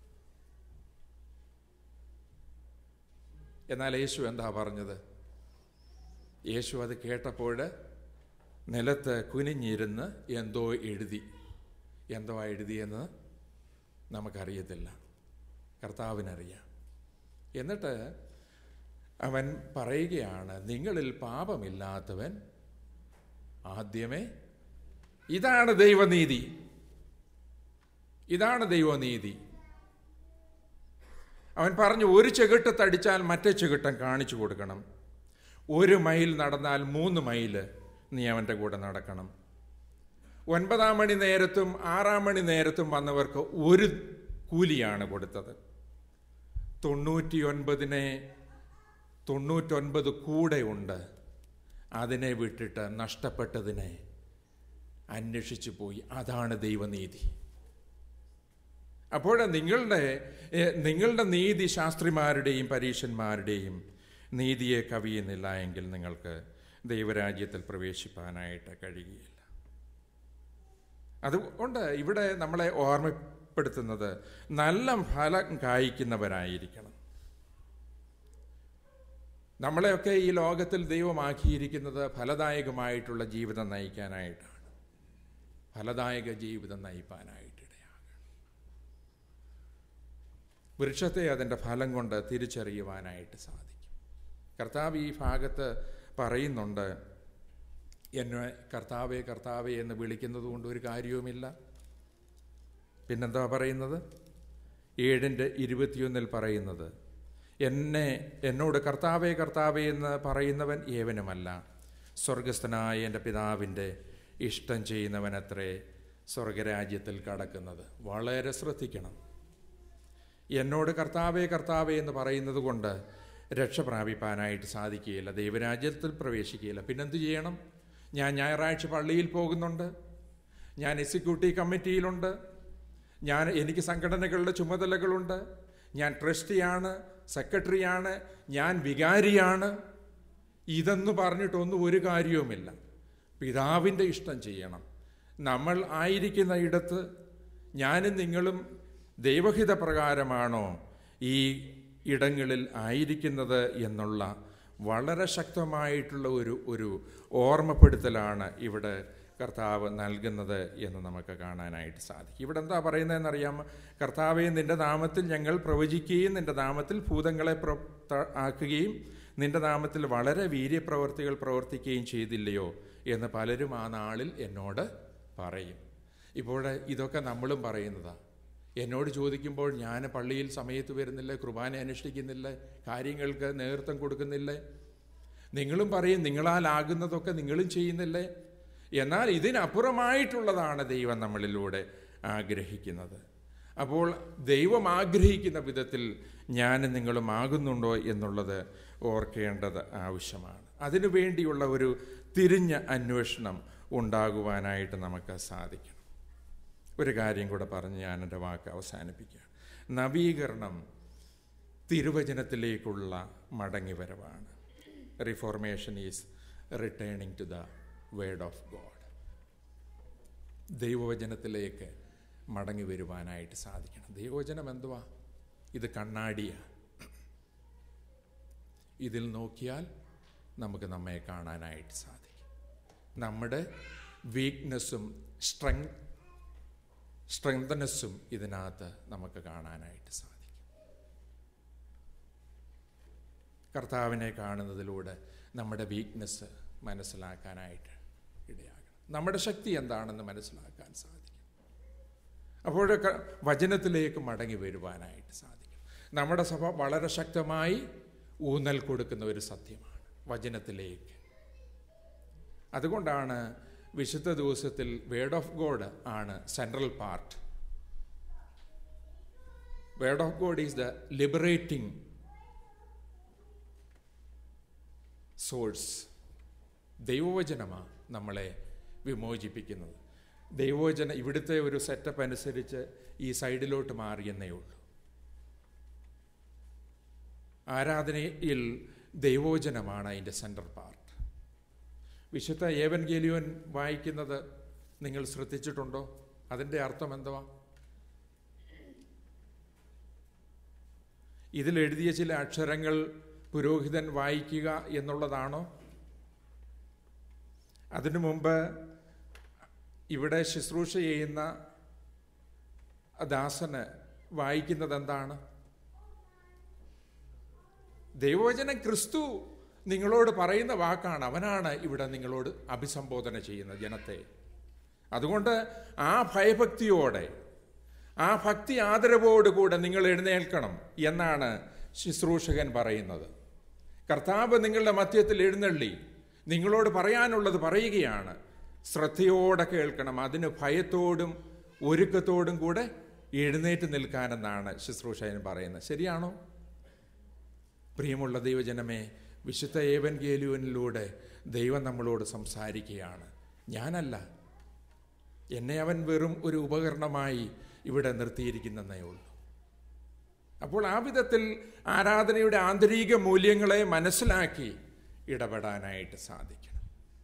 എന്നാൽ യേശു എന്താ പറഞ്ഞത് യേശു അത് കേട്ടപ്പോൾ നിലത്ത് കുനിഞ്ഞിരുന്ന് എന്തോ എഴുതി എന്തോ എഴുതിയെന്ന് നമുക്കറിയത്തില്ല കർത്താവിനറിയാം എന്നിട്ട് അവൻ പറയുകയാണ് നിങ്ങളിൽ പാപമില്ലാത്തവൻ ആദ്യമേ ഇതാണ് ദൈവനീതി ഇതാണ് ദൈവനീതി അവൻ പറഞ്ഞു ഒരു ചെകിട്ട് തടിച്ചാൽ മറ്റേ ചെകിട്ടം കാണിച്ചു കൊടുക്കണം ഒരു മൈൽ നടന്നാൽ മൂന്ന് മൈല് നീ അവൻ്റെ കൂടെ നടക്കണം ഒൻപതാം മണി നേരത്തും ആറാം മണി നേരത്തും വന്നവർക്ക് ഒരു കൂലിയാണ് കൊടുത്തത് തൊണ്ണൂറ്റിയൊൻപതിനെ തൊണ്ണൂറ്റൊൻപത് കൂടെ ഉണ്ട് അതിനെ വിട്ടിട്ട് നഷ്ടപ്പെട്ടതിനെ അന്വേഷിച്ചു പോയി അതാണ് ദൈവനീതി അപ്പോൾ നിങ്ങളുടെ എ, നിങ്ങളുടെ നീതി ശാസ്ത്രിമാരുടെയും പരീക്ഷന്മാരുടെയും നീതിയെ കവിയുന്നില്ല എങ്കിൽ നിങ്ങൾക്ക് ദൈവരാജ്യത്തിൽ പ്രവേശിപ്പാനായിട്ട് കഴിയുകയില്ല അതുകൊണ്ട് ഇവിടെ നമ്മളെ ഓർമ്മപ്പെടുത്തുന്നത് നല്ല ഫലം കായ്ക്കുന്നവരായിരിക്കണം നമ്മളെയൊക്കെ ഈ ലോകത്തിൽ ദൈവമാക്കിയിരിക്കുന്നത് ഫലദായകമായിട്ടുള്ള ജീവിതം നയിക്കാനായിട്ടാണ് ഫലദായക ജീവിതം നയിപ്പാനായിട്ടിടയാകണം വൃക്ഷത്തെ അതിൻ്റെ ഫലം കൊണ്ട് തിരിച്ചറിയുവാനായിട്ട് സാധിക്കും കർത്താവ് ഈ ഭാഗത്ത് പറയുന്നുണ്ട് എന്നെ കർത്താവേ കർത്താവേ എന്ന് വിളിക്കുന്നത് കൊണ്ട് ഒരു കാര്യവുമില്ല പിന്നെന്താ പറയുന്നത് ഏഴിൻ്റെ ഇരുപത്തിയൊന്നിൽ പറയുന്നത് എന്നെ എന്നോട് കർത്താവേ കർത്താവേ എന്ന് പറയുന്നവൻ ഏവനുമല്ല സ്വർഗസ്ഥനായ എൻ്റെ പിതാവിൻ്റെ ഇഷ്ടം ചെയ്യുന്നവനത്രേ സ്വർഗരാജ്യത്തിൽ കടക്കുന്നത് വളരെ ശ്രദ്ധിക്കണം എന്നോട് കർത്താവേ കർത്താവേ എന്ന് പറയുന്നത് കൊണ്ട് രക്ഷ പ്രാപിപ്പാനായിട്ട് സാധിക്കുകയില്ല ദൈവരാജ്യത്തിൽ പ്രവേശിക്കുകയില്ല പിന്നെന്ത് ചെയ്യണം ഞാൻ ഞായറാഴ്ച പള്ളിയിൽ പോകുന്നുണ്ട് ഞാൻ എക്സിക്യൂട്ടീവ് കമ്മിറ്റിയിലുണ്ട് ഞാൻ എനിക്ക് സംഘടനകളുടെ ചുമതലകളുണ്ട് ഞാൻ ട്രസ്റ്റിയാണ് സെക്രട്ടറിയാണ് ഞാൻ വികാരിയാണ് ഇതെന്ന് പറഞ്ഞിട്ടൊന്നും ഒരു കാര്യവുമില്ല പിതാവിൻ്റെ ഇഷ്ടം ചെയ്യണം നമ്മൾ ആയിരിക്കുന്ന ഇടത്ത് ഞാനും നിങ്ങളും ദൈവഹിത പ്രകാരമാണോ ഈ ഇടങ്ങളിൽ ആയിരിക്കുന്നത് എന്നുള്ള വളരെ ശക്തമായിട്ടുള്ള ഒരു ഒരു ഓർമ്മപ്പെടുത്തലാണ് ഇവിടെ കർത്താവ് നൽകുന്നത് എന്ന് നമുക്ക് കാണാനായിട്ട് സാധിക്കും ഇവിടെ എന്താ പറയുന്നതെന്നറിയാമോ കർത്താവെ നിന്റെ നാമത്തിൽ ഞങ്ങൾ പ്രവചിക്കുകയും നിന്റെ നാമത്തിൽ ഭൂതങ്ങളെ പ്രവർത്ത ആക്കുകയും നിന്റെ നാമത്തിൽ വളരെ വീര്യപ്രവർത്തികൾ പ്രവർത്തിക്കുകയും ചെയ്തില്ലയോ എന്ന് പലരും ആ നാളിൽ എന്നോട് പറയും ഇപ്പോൾ ഇതൊക്കെ നമ്മളും പറയുന്നതാണ് എന്നോട് ചോദിക്കുമ്പോൾ ഞാൻ പള്ളിയിൽ സമയത്ത് വരുന്നില്ല കുർബാന അനുഷ്ഠിക്കുന്നില്ല കാര്യങ്ങൾക്ക് നേതൃത്വം കൊടുക്കുന്നില്ലേ നിങ്ങളും പറയും നിങ്ങളാലാകുന്നതൊക്കെ നിങ്ങളും ചെയ്യുന്നില്ലേ എന്നാൽ ഇതിനപ്പുറമായിട്ടുള്ളതാണ് ദൈവം നമ്മളിലൂടെ ആഗ്രഹിക്കുന്നത് അപ്പോൾ ദൈവം ആഗ്രഹിക്കുന്ന വിധത്തിൽ ഞാനും നിങ്ങളും ആകുന്നുണ്ടോ എന്നുള്ളത് ഓർക്കേണ്ടത് ആവശ്യമാണ് അതിനു വേണ്ടിയുള്ള ഒരു തിരിഞ്ഞ അന്വേഷണം ഉണ്ടാകുവാനായിട്ട് നമുക്ക് സാധിക്കണം ഒരു കാര്യം കൂടെ പറഞ്ഞ് ഞാൻ എൻ്റെ വാക്ക് അവസാനിപ്പിക്കുകയാണ് നവീകരണം തിരുവചനത്തിലേക്കുള്ള മടങ്ങിവരവാണ് reformation is returning to the word of God ദൈവവചനത്തിലേക്ക് മടങ്ങി വരുവാനായിട്ട് സാധിക്കണം ദൈവവചനം എന്തുവാ ഇത് കണ്ണാടിയാണ് ഇതിൽ നോക്കിയാൽ നമുക്ക് നമ്മെ കാണാനായിട്ട് സാധിക്കും നമ്മുടെ വീക്ക്നെസ്സും സ്ട്രെങ് സ്ട്രെങ്തനെസ്സും ഇതിനകത്ത് നമുക്ക് കാണാനായിട്ട് സാധിക്കും കർത്താവിനെ കാണുന്നതിലൂടെ നമ്മുടെ വീക്ക്നെസ് മനസ്സിലാക്കാനായിട്ട് ഇടയാകണം നമ്മുടെ ശക്തി എന്താണെന്ന് മനസ്സിലാക്കാൻ സാധിക്കും അപ്പോഴൊക്കെ വചനത്തിലേക്ക് മടങ്ങി വരുവാനായിട്ട് സാധിക്കും നമ്മുടെ സഭ വളരെ ശക്തമായി ഊന്നൽ കൊടുക്കുന്ന ഒരു സത്യമാണ് വചനത്തിലേക്ക് അതുകൊണ്ടാണ് വിശുദ്ധ ദിവസത്തിൽ വേർഡ് ഓഫ് ഗോഡ് ആണ് central part word of God is the liberating source ദൈവവചനമാണ് നമ്മളെ വിമോചിപ്പിക്കുന്നത് ദൈവവചന ഇവിടുത്തെ ഒരു സെറ്റപ്പ് അനുസരിച്ച് ഈ സൈഡിലോട്ട് മാറിയെന്നേ ഉള്ളൂ ആരാധനയിൽ ദൈവവചനമാണ് അതിൻ്റെ സെൻട്രൽ പാർട്ട് വിശുദ്ധ ഏവൻ ഗേലിയോൻ വായിക്കുന്നത് നിങ്ങൾ ശ്രദ്ധിച്ചിട്ടുണ്ടോ അതിൻ്റെ അർത്ഥം എന്തുവാ ഇതിലെഴുതിയ ചില അക്ഷരങ്ങൾ പുരോഹിതൻ വായിക്കുക എന്നുള്ളതാണോ അതിനു മുമ്പ് ഇവിടെ ശുശ്രൂഷ ചെയ്യുന്ന ദാസന് വായിക്കുന്നത് എന്താണ് ദൈവവചനം ക്രിസ്തു നിങ്ങളോട് പറയുന്ന വാക്കാണ് അവനാണ് ഇവിടെ നിങ്ങളോട് അഭിസംബോധന ചെയ്യുന്നത് ജനത്തെ അതുകൊണ്ട് ആ ഭയഭക്തിയോടെ ആ ഭക്തി ആദരവോടുകൂടെ നിങ്ങൾ എഴുന്നേൽക്കണം എന്നാണ് ശുശ്രൂഷകൻ പറയുന്നത് കർത്താവ് നിങ്ങളുടെ മധ്യത്തിൽ എഴുന്നള്ളി നിങ്ങളോട് പറയാനുള്ളത് പറയുകയാണ് ശ്രദ്ധയോടെ കേൾക്കണം അതിന് ഭയത്തോടും ഒരുക്കത്തോടും കൂടെ എഴുന്നേറ്റ് നിൽക്കാനെന്നാണ് ശുശ്രൂഷകൻ പറയുന്നത് ശരിയാണോ പ്രിയമുള്ള ദൈവജനമേ വിശുദ്ധ ഏവൻ ഗേലുവനിലൂടെ ദൈവം നമ്മളോട് സംസാരിക്കുകയാണ് ഞാനല്ല എന്നെ അവൻ വെറും ഒരു ഉപകരണമായി ഇവിടെ നിർത്തിയിരിക്കുന്നതേ ഉള്ളൂ അപ്പോൾ ആ വിധത്തിൽ ആരാധനയുടെ ആന്തരിക മൂല്യങ്ങളെ മനസ്സിലാക്കി ഇടപെടാനായിട്ട് സാധിക്കണം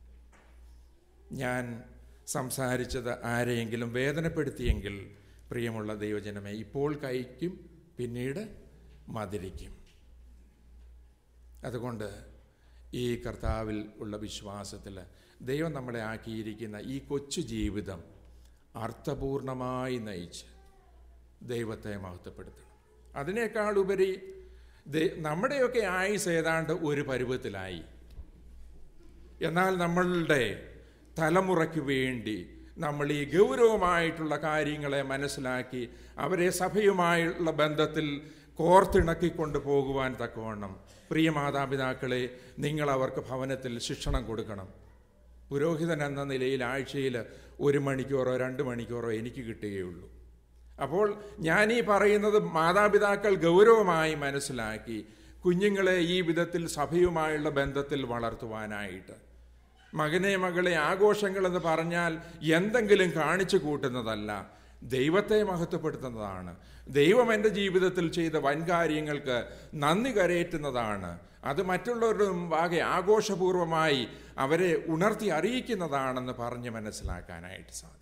ഞാൻ സംസാരിച്ചത് ആരെയെങ്കിലും വേദനപ്പെടുത്തിയെങ്കിൽ പ്രിയമുള്ള ദൈവജനമേ ഇപ്പോൾ കഴിക്കും പിന്നീട് മതിരിക്കും അതുകൊണ്ട് ഈ കർത്താവിൽ ഉള്ള വിശ്വാസത്തിൽ ദൈവം നമ്മളെ ആക്കിയിരിക്കുന്ന ഈ കൊച്ചു ജീവിതം അർത്ഥപൂർണമായി നയിച്ച് ദൈവത്തെ മഹത്വപ്പെടുത്തണം അതിനേക്കാൾ ഉപരി നമ്മുടെയൊക്കെ ആയുസ് ഏതാണ്ട് ഒരു പരുവത്തിലായി എന്നാൽ നമ്മളുടെ തലമുറയ്ക്ക് വേണ്ടി നമ്മൾ ഈ ഗൗരവമായിട്ടുള്ള കാര്യങ്ങളെ മനസ്സിലാക്കി അവരെ സഭയുമായുള്ള ബന്ധത്തിൽ കോർത്തിണക്കിക്കൊണ്ട് പോകുവാൻ തക്കവണ്ണം പ്രിയ മാതാപിതാക്കളെ നിങ്ങൾ അവർക്ക് ഭവനത്തിൽ ശിക്ഷണം കൊടുക്കണം പുരോഹിതൻ എന്ന നിലയിൽ ആഴ്ചയിൽ ഒരു മണിക്കൂറോ രണ്ട് മണിക്കൂറോ എനിക്ക് കിട്ടുകയുള്ളൂ അപ്പോൾ ഞാൻ ഈ പറയുന്നത് മാതാപിതാക്കൾ ഗൗരവമായി മനസ്സിലാക്കി കുഞ്ഞുങ്ങളെ ഈ വിധത്തിൽ സഭയുമായുള്ള ബന്ധത്തിൽ വളർത്തുവാനായിട്ട് മകനെ മകളെ ആഘോഷങ്ങളെന്ന് പറഞ്ഞാൽ എന്തെങ്കിലും കാണിച്ചു കൂട്ടുന്നതല്ല ദൈവത്തെ മഹത്വപ്പെടുത്തുന്നതാണ് ദൈവം എൻ്റെ ജീവിതത്തിൽ ചെയ്ത വൻകാര്യങ്ങൾക്ക് നന്ദി കരയേറ്റുന്നതാണ് അത് മറ്റുള്ളവരുടെ മുമ്പാകെ ആഘോഷപൂർവമായി അവരെ ഉണർത്തി അറിയിക്കുന്നതാണെന്ന് പറഞ്ഞ് മനസ്സിലാക്കാനായിട്ട് സാധിക്കണം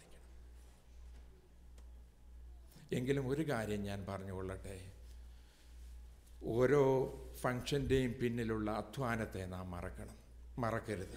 എങ്കിലും ഒരു കാര്യം ഞാൻ പറഞ്ഞുകൊള്ളട്ടെ ഓരോ ഫങ്ഷൻ്റെയും പിന്നിലുള്ള അധ്വാനത്തെ നാം മറക്കണം മറക്കരുത്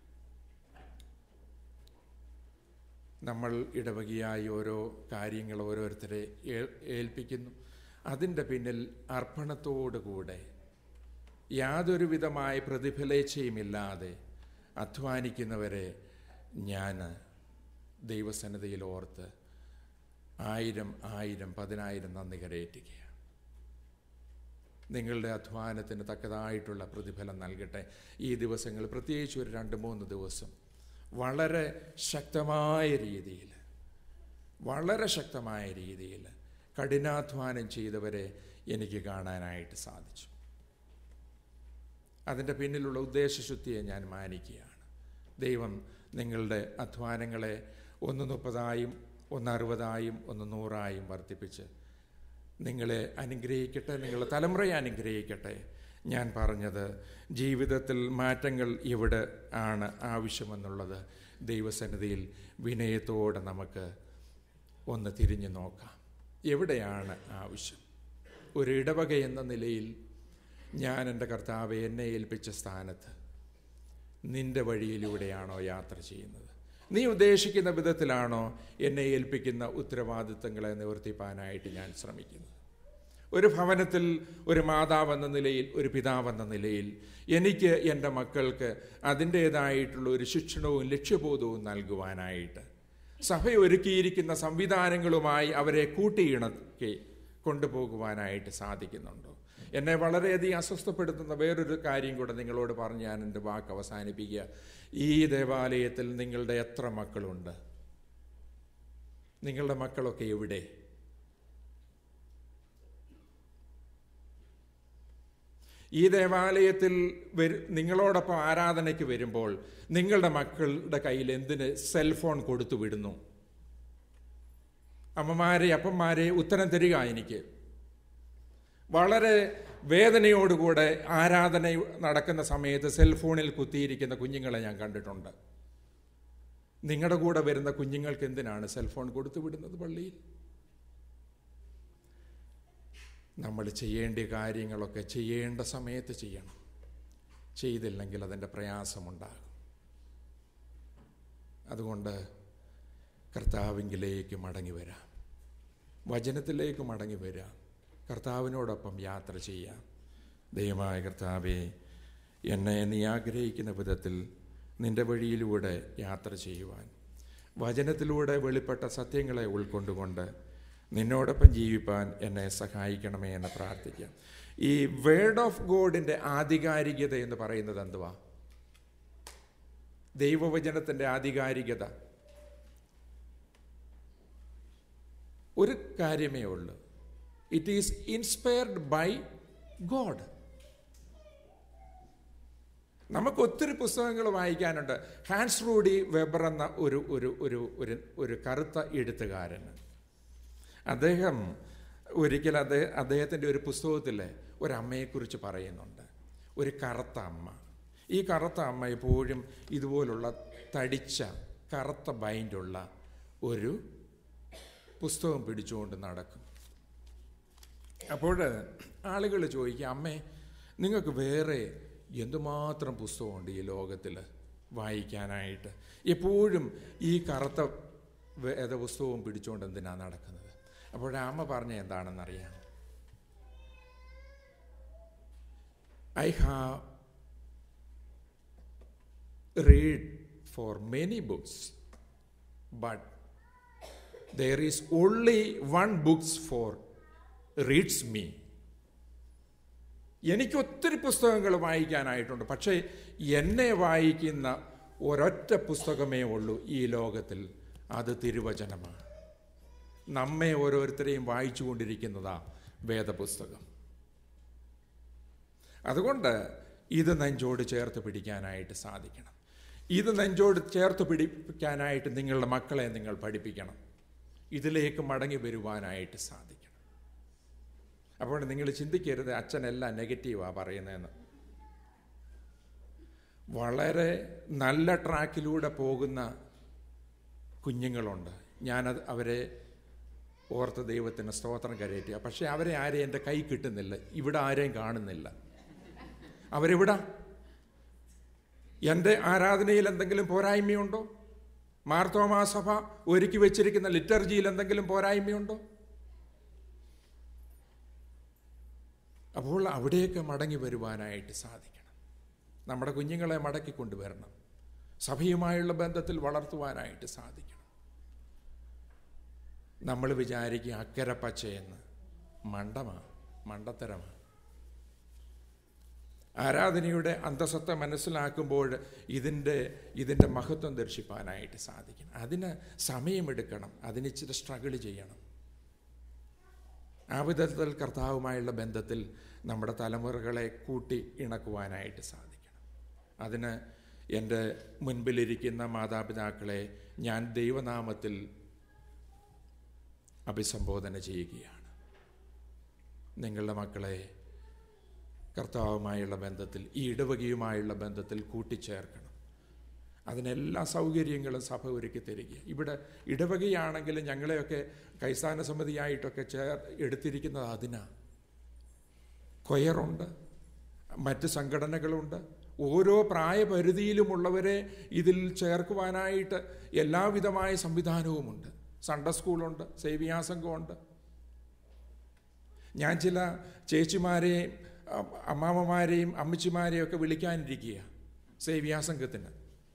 നമ്മൾ ഇടവകയായി ഓരോ കാര്യങ്ങൾ ഓരോരുത്തരെ ഏൽപ്പിക്കുന്നു അതിൻ്റെ പിന്നിൽ അർപ്പണത്തോടുകൂടെ യാതൊരു വിധമായ പ്രതിഫലേച്ഛയുമില്ലാതെ അധ്വാനിക്കുന്നവരെ ഞാൻ ദൈവസന്നതയിൽ ഓർത്ത് ആയിരം ആയിരം പതിനായിരം നന്ദി കരയേറ്റുകയാണ് നിങ്ങളുടെ അധ്വാനത്തിന് തക്കതായിട്ടുള്ള പ്രതിഫലം നൽകട്ടെ ഈ ദിവസങ്ങൾ പ്രത്യേകിച്ച് ഒരു രണ്ട് മൂന്ന് ദിവസം വളരെ ശക്തമായ രീതിയിൽ വളരെ ശക്തമായ രീതിയിൽ കഠിനാധ്വാനം ചെയ്തവരെ എനിക്ക് കാണാനായിട്ട് സാധിച്ചു അതിൻ്റെ പിന്നിലുള്ള ഉദ്ദേശശുദ്ധിയെ ഞാൻ മാനിക്കുകയാണ് ദൈവം നിങ്ങളുടെ അധ്വാനങ്ങളെ ഒന്ന് മുപ്പതായും ഒന്ന് അറുപതായും ഒന്ന് നൂറായും വർദ്ധിപ്പിച്ച് നിങ്ങളെ അനുഗ്രഹിക്കട്ടെ നിങ്ങളുടെ തലമുറയെ അനുഗ്രഹിക്കട്ടെ ഞാൻ പറഞ്ഞത് ജീവിതത്തിൽ മാറ്റങ്ങൾ ഇവിടെ ആണ് ആവശ്യമെന്നുള്ളത് ദൈവസന്നിധിയിൽ വിനയത്തോടെ നമുക്ക് ഒന്ന് തിരിഞ്ഞു നോക്കാം എവിടെയാണ് ആവശ്യം ഒരു ഇടവക എന്ന നിലയിൽ ഞാൻ എൻ്റെ കർത്താവെ എന്നെ ഏൽപ്പിച്ച സ്ഥാനത്ത് നിന്റെ വഴിയിലൂടെയാണോ യാത്ര ചെയ്യുന്നത് നീ ഉദ്ദേശിക്കുന്ന വിധത്തിലാണോ എന്നെ ഏൽപ്പിക്കുന്ന ഉത്തരവാദിത്തങ്ങളെ നിവർത്തിപ്പാനായിട്ട് ഞാൻ ശ്രമിക്കുന്നത് ഒരു ഭവനത്തിൽ ഒരു മാതാവെന്ന നിലയിൽ ഒരു പിതാവെന്ന നിലയിൽ എനിക്ക് എൻ്റെ മക്കൾക്ക് അതിൻ്റേതായിട്ടുള്ള ഒരു ശിക്ഷണവും ലക്ഷ്യബോധവും നൽകുവാനായിട്ട് സഭ ഒരുക്കിയിരിക്കുന്ന സംവിധാനങ്ങളുമായി അവരെ കൂട്ടിയിണക്കി കൊണ്ടുപോകുവാനായിട്ട് സാധിക്കുന്നുണ്ടോ എന്നെ വളരെയധികം അസ്വസ്ഥപ്പെടുത്തുന്ന വേറൊരു കാര്യം കൂടെ നിങ്ങളോട് പറഞ്ഞ് ഞാൻ എൻ്റെ വാക്ക് അവസാനിപ്പിക്കുക ഈ ദേവാലയത്തിൽ നിങ്ങളുടെ എത്ര മക്കളുണ്ട് നിങ്ങളുടെ മക്കളൊക്കെ എവിടെ ഈ ദേവാലയത്തിൽ വരു നിങ്ങളോടൊപ്പം ആരാധനയ്ക്ക് വരുമ്പോൾ നിങ്ങളുടെ മക്കളുടെ കയ്യിൽ എന്തിന് സെൽഫോൺ കൊടുത്തു വിടുന്നു അമ്മമാരെ അപ്പന്മാരെ ഉത്തരം തരിക എനിക്ക് വളരെ വേദനയോടുകൂടെ ആരാധന നടക്കുന്ന സമയത്ത് സെൽഫോണിൽ കുത്തിയിരിക്കുന്ന കുഞ്ഞുങ്ങളെ ഞാൻ കണ്ടിട്ടുണ്ട് നിങ്ങളുടെ കൂടെ വരുന്ന കുഞ്ഞുങ്ങൾക്ക് എന്തിനാണ് സെൽഫോൺ കൊടുത്തു വിടുന്നത് പള്ളിയിൽ നമ്മൾ ചെയ്യേണ്ട കാര്യങ്ങളൊക്കെ ചെയ്യേണ്ട സമയത്ത് ചെയ്യണം ചെയ്തില്ലെങ്കിൽ അതിൻ്റെ പ്രയാസമുണ്ടാകും അതുകൊണ്ട് കർത്താവിങ്കിലേക്ക് മടങ്ങി വരാം വചനത്തിലേക്ക് മടങ്ങി വരിക കർത്താവിനോടൊപ്പം യാത്ര ചെയ്യാം ദൈവമായ കർത്താവെ എന്നെ നീ ആഗ്രഹിക്കുന്ന വിധത്തിൽ നിന്റെ വഴിയിലൂടെ യാത്ര ചെയ്യുവാൻ വചനത്തിലൂടെ വെളിപ്പെട്ട സത്യങ്ങളെ ഉൾക്കൊണ്ടുകൊണ്ട് നിന്നോടൊപ്പം ജീവിപ്പാൻ എന്നെ സഹായിക്കണമേ എന്ന് പ്രാർത്ഥിക്കാം ഈ വേർഡ് ഓഫ് ഗോഡിൻ്റെ ആധികാരികത എന്ന് പറയുന്നത് എന്തുവാ ദൈവവചനത്തിൻ്റെ ആധികാരികത ഒരു കാര്യമേ ഉള്ളൂ it is inspired by God നമുക്ക് ഒത്തിരി പുസ്തകങ്ങൾ വായിക്കാനുണ്ട് ഹാൻസ് റൂഡി വെബർ എന്ന ഒരു ഒരു ഒരു ഒരു ഒരു കറുത്ത എഴുത്തുകാരൻ അദ്ദേഹം ഒരിക്കൽ അദ്ദേഹം അദ്ദേഹത്തിൻ്റെ ഒരു പുസ്തകത്തിൽ ഒരമ്മയെക്കുറിച്ച് പറയുന്നുണ്ട് ഒരു കറുത്ത അമ്മ ഈ കറുത്ത അമ്മ എപ്പോഴും ഇതുപോലുള്ള തടിച്ച കറുത്ത ബൈൻഡുള്ള ഒരു പുസ്തകം പിടിച്ചുകൊണ്ട് നടക്കും അപ്പോൾ ആളുകൾ ചോദിക്കും അമ്മേ നിങ്ങൾക്ക് വേറെ എന്തുമാത്രം പുസ്തകമുണ്ട് ഈ ലോകത്തിൽ വായിക്കാനായിട്ട് എപ്പോഴും ഈ കറുത്ത വേദപുസ്തകവും പിടിച്ചുകൊണ്ട് എന്തിനാണ് നടക്കുന്നത് അപ്പോൾ അമ്മ പറഞ്ഞ എന്താണെന്നറിയാം I have read for many books but there is only one books for reads me എനിക്ക് ഒത്തിരി പുസ്തകങ്ങൾ വായിക്കാനായിട്ടുണ്ട് പക്ഷേ എന്നെ വായിക്കുന്ന ഒരൊറ്റ പുസ്തകമേ ഉള്ളൂ ഈ ലോകത്തിൽ അത് തിരുവചനമാണ് നമ്മെ ഓരോരുത്തരെയും വായിച്ചു കൊണ്ടിരിക്കുന്നതാ വേദപുസ്തകം അതുകൊണ്ട് ഇത് നെഞ്ചോട് ചേർത്ത് പിടിക്കാനായിട്ട് സാധിക്കണം ഇത് നെഞ്ചോട് ചേർത്ത് പിടിക്കാനായിട്ട് നിങ്ങളുടെ മക്കളെ നിങ്ങൾ പഠിപ്പിക്കണം ഇതിലേക്ക് മടങ്ങി വരുവാനായിട്ട് സാധിക്കണം അപ്പോൾ നിങ്ങൾ ചിന്തിക്കരുത് അച്ഛനെല്ലാം നെഗറ്റീവാണ് പറയുന്നതെന്ന് വളരെ നല്ല ട്രാക്കിലൂടെ പോകുന്ന കുഞ്ഞുങ്ങളുണ്ട് ഞാനത് അവരെ ഓർത്ത് ദൈവത്തിന് സ്തോത്രം കരയറ്റുക പക്ഷേ അവരെ ആരെയും എൻ്റെ കൈ കിട്ടുന്നില്ല ഇവിടെ ആരെയും കാണുന്നില്ല അവരെവിടാ എൻ്റെ ആരാധനയിൽ എന്തെങ്കിലും പോരായ്മയുണ്ടോ മാർത്തോമാ സഭ ഒരുക്കി വെച്ചിരിക്കുന്ന ലിറ്റർജിയിൽ എന്തെങ്കിലും പോരായ്മയുണ്ടോ അപ്പോൾ അവിടേക്ക് മടങ്ങി വരുവാനായിട്ട് സാധിക്കണം നമ്മുടെ കുഞ്ഞുങ്ങളെ മടക്കി കൊണ്ടുവരണം സഭയുമായുള്ള ബന്ധത്തിൽ വളർത്തുവാനായിട്ട് സാധിക്കണം നമ്മൾ വിചാരിക്കുക അക്കരെ പച്ചയെന്ന് മണ്ടമാ മണ്ടത്തരമാണ് ആരാധനയുടെ അന്തസത്ത മനസ്സിലാക്കുമ്പോൾ ഇതിൻ്റെ ഇതിൻ്റെ മഹത്വം ദർശിപ്പാനായിട്ട് സാധിക്കണം അതിന് സമയമെടുക്കണം അതിന് ഇച്ചിരി സ്ട്രഗിൾ ചെയ്യണം ആ വിധത്തിൽ കർത്താവുമായുള്ള ബന്ധത്തിൽ നമ്മുടെ തലമുറകളെ കൂട്ടി ഇണക്കുവാനായിട്ട് സാധിക്കണം അതിന് എൻ്റെ മുൻപിലിരിക്കുന്ന മാതാപിതാക്കളെ ഞാൻ ദൈവനാമത്തിൽ അഭിസംബോധന ചെയ്യുകയാണ് നിങ്ങളുടെ മക്കളെ കർത്താവുമായുള്ള ബന്ധത്തിൽ ഈ ഇടവകയുമായുള്ള ബന്ധത്തിൽ കൂട്ടിച്ചേർക്കണം അതിനെല്ലാ സൗകര്യങ്ങളും സഭ ഒരുക്കി തരിക ഇവിടെ ഇടവകയാണെങ്കിലും ഞങ്ങളെയൊക്കെ കൈസ്ഥാന സമിതിയായിട്ടൊക്കെ ചേർ എടുത്തിരിക്കുന്നത് അതിനാ കൊയറുണ്ട് മറ്റ് സംഘടനകളുണ്ട് ഓരോ പ്രായപരിധിയിലുമുള്ളവരെ ഇതിൽ ചേർക്കുവാനായിട്ട് എല്ലാവിധമായ സംവിധാനവുമുണ്ട് സൺഡേ സ്കൂളുണ്ട് സേവിയാസംഘമുണ്ട് ഞാൻ ചില ചേച്ചിമാരെയും അമ്മാമ്മമാരെയും അമ്മച്ചിമാരെയും ഒക്കെ വിളിക്കാനിരിക്കുക സേവിയാസംഘത്തിന്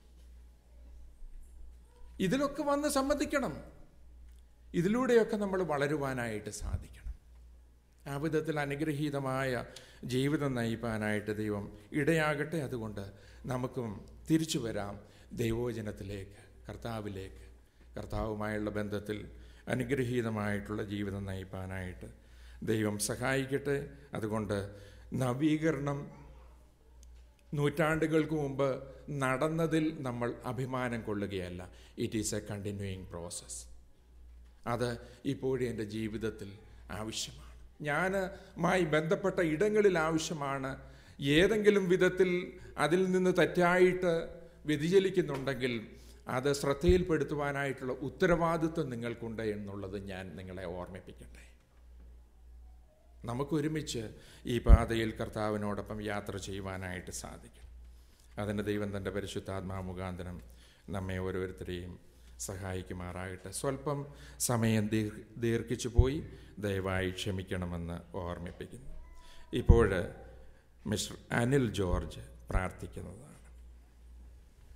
ഇതിലൊക്കെ വന്ന് സമ്മതിക്കണം ഇതിലൂടെയൊക്കെ നമ്മൾ വളരുവാനായിട്ട് സാധിക്കണം ആ വിധത്തിൽ അനുഗ്രഹീതമായ ജീവിതം നയിപ്പാനായിട്ട് ദൈവം ഇടയാകട്ടെ അതുകൊണ്ട് നമുക്കും തിരിച്ചു വരാം ദൈവോചനത്തിലേക്ക് കർത്താവിലേക്ക് കർത്താവുമായുള്ള ബന്ധത്തിൽ അനുഗ്രഹീതമായിട്ടുള്ള ജീവിതം നയിപ്പാനായിട്ട് ദൈവം സഹായിക്കട്ടെ അതുകൊണ്ട് നവീകരണം നൂറ്റാണ്ടുകൾക്ക് മുമ്പ് നടന്നതിൽ നമ്മൾ അഭിമാനം കൊള്ളുകയല്ല it is a continuing process അത് ഇപ്പോഴും എൻ്റെ ജീവിതത്തിൽ ആവശ്യമാണ് ഞാൻ മായി ബന്ധപ്പെട്ട ഇടങ്ങളിൽ ആവശ്യമാണ് ഏതെങ്കിലും വിധത്തിൽ അതിൽ നിന്ന് തെറ്റായിട്ട് വ്യതിചലിക്കുന്നുണ്ടെങ്കിൽ അത് ശ്രദ്ധയിൽപ്പെടുത്തുവാനായിട്ടുള്ള ഉത്തരവാദിത്വം നിങ്ങൾക്കുണ്ട് എന്നുള്ളത് ഞാൻ നിങ്ങളെ ഓർമ്മിപ്പിക്കട്ടെ നമുക്കൊരുമിച്ച് ഈ പാതയിൽ കർത്താവിനോടൊപ്പം യാത്ര ചെയ്യുവാനായിട്ട് സാധിക്കും അതിന് ദൈവം തൻ്റെ പരിശുദ്ധാത്മാ മുഖാന്തരം നമ്മെ ഓരോരുത്തരെയും സഹായിക്കുമാറാകട്ടെ സ്വല്പം സമയം ദീർ ദീർഘിച്ചു പോയി ദയവായി ക്ഷമിക്കണമെന്ന് ഓർമ്മിപ്പിക്കുന്നു ഇപ്പോൾ മിസ്റ്റർ അനിൽ ജോർജ് പ്രാർത്ഥിക്കുന്നതാണ്